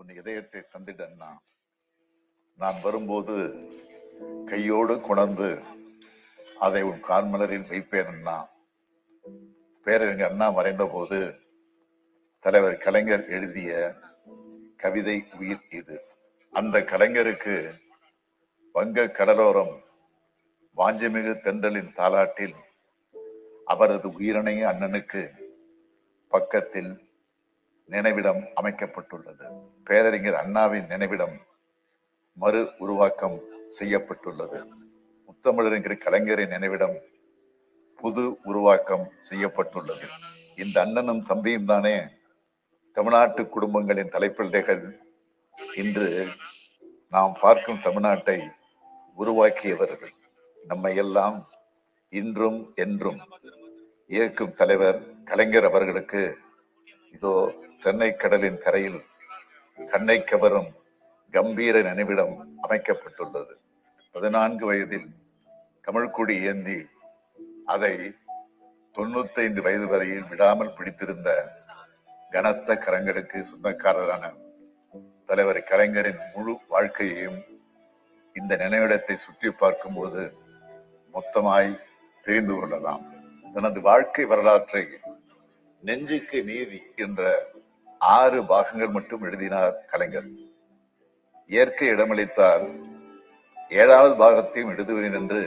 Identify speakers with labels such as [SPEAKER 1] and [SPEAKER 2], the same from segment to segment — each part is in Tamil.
[SPEAKER 1] உன் இதயத்தை தந்திடன்னா நான் வரும்போது கையோடு கொணர்ந்து அதை உன் கார்மலரில் வைப்பேன் அண்ணா பேரறிஞர் அண்ணா மறைந்த போது தலைவர் கலைஞர் எழுதிய கவிதை உயிர் இது அந்த கலைஞருக்கு வங்க கடலோரம் வாஞ்சமிகு தென்றலின் தாலாட்டில் அவரது உயிரிணைய அண்ணனுக்கு பக்கத்தில் நினைவிடம் அமைக்கப்பட்டுள்ளது பேரறிஞர் அண்ணாவின் நினைவிடம் மறு உருவாக்கம் செய்யப்பட்டுள்ளது முத்தமிழறிஞர் கலைஞரின் நினைவிடம் புது உருவாக்கம் செய்யப்பட்டுள்ளது இந்த அண்ணனும் தம்பியும் தானே தமிழ்நாட்டு குடும்பங்களின் தலைப்பிள்ளைகள் இன்று நாம் பார்க்கும் தமிழ்நாட்டை உருவாக்கியவர்கள் நம்மை எல்லாம் இன்றும் என்றும் இயக்கும் தலைவர் கலைஞர் அவர்களுக்கு இதோ சென்னை கடலின் கரையில் கண்ணை கவரும் கம்பீர நினைவிடம் அமைக்கப்பட்டுள்ளது பதினான்கு வயதில் தமிழ்குடி ஏந்தி அதை தொண்ணூத்தைந்து வயது வரையில் விடாமல் பிடித்திருந்த கனத்த கரங்களுக்கு சொந்தக்காரரான தலைவர் கலைஞரின் முழு வாழ்க்கையையும் இந்த நினைவிடத்தை சுற்றி பார்க்கும்போது மொத்தமாய் தெரிந்து கொள்ளலாம் தனது வாழ்க்கை வரலாற்றை நெஞ்சுக்கு நீதி என்ற ஆறு பாகங்கள் மட்டும் எழுதினார் கலைஞர் இயற்கை இடமளித்தால் ஏழாவது பாகத்தையும் எழுதுவேன் என்று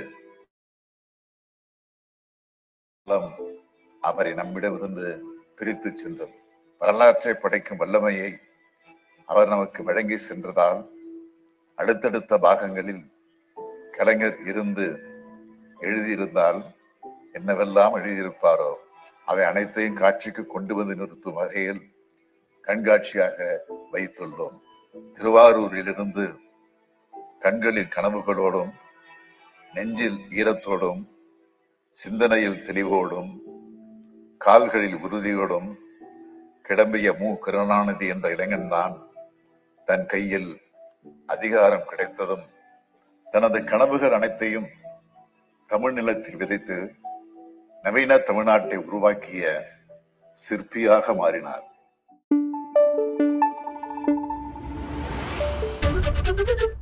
[SPEAKER 1] காலம் அவரை நம்மிடமிருந்து பிரித்து சென்றது வரலாற்றை படைக்கும் வல்லமையை அவர் நமக்கு வழங்கி சென்றதால் அடுத்தடுத்த பாகங்களில் கலைஞர் இருந்து எழுதியிருந்தால் என்னவெல்லாம் எழுதியிருப்பாரோ அவை அனைத்தையும் காட்சிக்கு கொண்டு வந்து நிறுத்தும் வகையில் கண்காட்சியாக வைத்துள்ளோம் திருவாரூரிலிருந்து கண்களில் கனவுகளோடும் நெஞ்சில் ஈரத்தோடும் சிந்தனையில் தெளிவோடும் கால்களில் உறுதியோடும் கிளம்பிய மு கருணாநிதி என்ற இளைஞன்தான் தன் கையில் அதிகாரம் கிடைத்ததும் தனது கனவுகள் அனைத்தையும் தமிழ் நிலத்தில் விதைத்து நவீன தமிழ்நாட்டை உருவாக்கிய சிற்பியாக மாறினார்
[SPEAKER 2] Thank you.